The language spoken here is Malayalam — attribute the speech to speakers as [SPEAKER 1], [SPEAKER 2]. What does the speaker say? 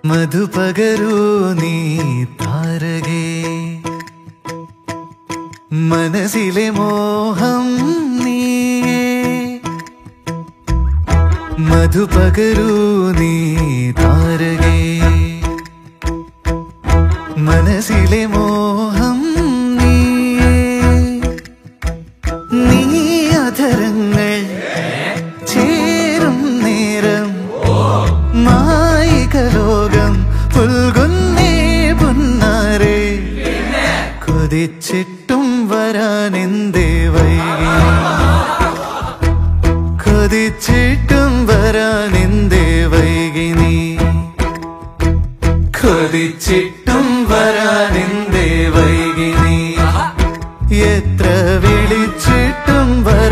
[SPEAKER 1] മധുപകരൂ നീ താരകേ മനസ്സിലെ മോഹം നീയേ മധുപകരൂ നീ താരകേ മനസ്സിലെ മോഹം നീയേ നീ അധരങ്ങൾ ചേരും നേരം മായിക ലോകം പുൽകുന്നേ പുന്നാരെ കൊതിച്ചിട്ടും വരാൻ എന്തേ വൈകി കൊതിച്ചിട്ടും വരാൻ എന്തേ വൈകി നീ കൊതിച്ചിട്ടും വരാൻ എന്തേ വൈകി നീ എത്ര വിളിച്ചിട്ടും വരാൻ